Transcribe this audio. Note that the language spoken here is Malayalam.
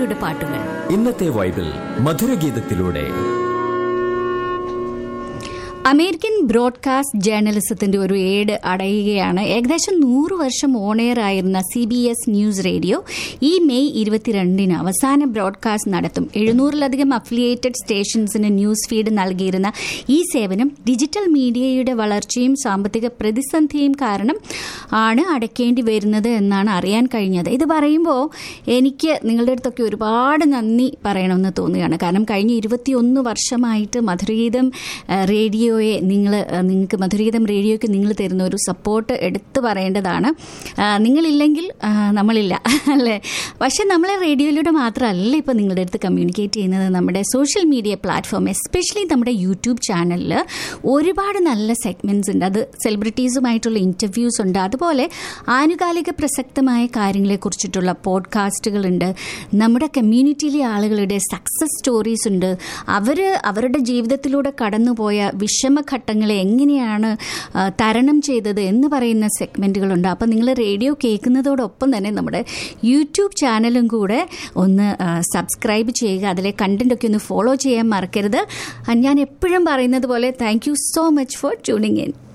റേഡിയോയിലൂടെ പാട്ടുകൾ ഇന്നത്തെ വൈബിൽ മധുരഗീതത്തിലൂടെ അമേരിക്കൻ ബ്രോഡ്കാസ്റ്റ് ജേർണലിസത്തിന്റെ ഒരു ഏട് അടയുകയാണ് ഏകദേശം നൂറ് വർഷം ഓണെയർ ആയിരുന്ന C B S news radio ഈ മെയ് ഇരുപത്തിരണ്ടിന് അവസാന ബ്രോഡ്കാസ്റ്റ് നടത്തും എഴുന്നൂറിലധികം അഫിലിയേറ്റഡ് സ്റ്റേഷൻസിന് ന്യൂസ് ഫീഡ് നൽകിയിരുന്ന ഈ സേവനം ഡിജിറ്റൽ മീഡിയയുടെ വളർച്ചയും സാമ്പത്തിക പ്രതിസന്ധിയും കാരണം ആണ് അടയ്ക്കേണ്ടി വരുന്നത് എന്നാണ് അറിയാൻ കഴിഞ്ഞത് ഇത് പറയുമ്പോൾ എനിക്ക് നിങ്ങളുടെ അടുത്തൊക്കെ ഒരുപാട് നന്ദി പറയണമെന്ന് തോന്നുകയാണ് കാരണം കഴിഞ്ഞ ഇരുപത്തിയൊന്ന് വർഷമായിട്ട് മധുരഗീതം ആ, റേഡിയോയെ നിങ്ങൾ നിങ്ങൾക്ക് മധുരഗീതം റേഡിയോയ്ക്ക് നിങ്ങൾ തരുന്ന ഒരു സപ്പോർട്ട് എടുത്തു പറയേണ്ടതാണ് ആ, നിങ്ങളില്ലെങ്കിൽ ആ, നമ്മളില്ല അല്ലേ പക്ഷെ നമ്മളെ റേഡിയോയിലൂടെ മാത്രമല്ല ഇപ്പോൾ നിങ്ങളുടെ അടുത്ത് കമ്മ്യൂണിക്കേറ്റ് ചെയ്യുന്നത് നമ്മുടെ സോഷ്യൽ മീഡിയ പ്ലാറ്റ്ഫോം എസ്പെഷ്യലി നമ്മുടെ യൂട്യൂബ് ചാനലിൽ ഒരുപാട് നല്ല സെഗ്മെൻറ്റ്സ് ഉണ്ട് അത് സെലിബ്രിറ്റീസുമായിട്ടുള്ള ഇൻ്റർവ്യൂസ് ഉണ്ട് അതുപോലെ ആനുകാലിക പ്രസക്തമായ കാര്യങ്ങളെക്കുറിച്ചിട്ടുള്ള പോഡ്കാസ്റ്റുകളുണ്ട് നമ്മുടെ കമ്മ്യൂണിറ്റിയിലെ ആളുകളുടെ സക്സസ് സ്റ്റോറീസ് ഉണ്ട് അവർ അവരുടെ ജീവിതത്തിലൂടെ കടന്നുപോയ വിഷമഘട്ടങ്ങളെ എങ്ങനെയാണ് ആ, തരണം ചെയ്തത് എന്ന് പറയുന്ന സെഗ്മെൻറ്റുകളുണ്ട് അപ്പോൾ നിങ്ങൾ റേഡിയോ കേൾക്കുന്നതോടൊപ്പം തന്നെ നമ്മുടെ യൂട്യൂബ് ചാനലും കൂടെ ഒന്ന് സബ്സ്ക്രൈബ് ചെയ്യുക അതിലെ കണ്ടൻ്റൊക്കെ ഒന്ന് ഫോളോ ചെയ്യാൻ മറക്കരുത് ആ, ഞാൻ എപ്പോഴും പറയുന്നത് പോലെ thank you so much for tuning in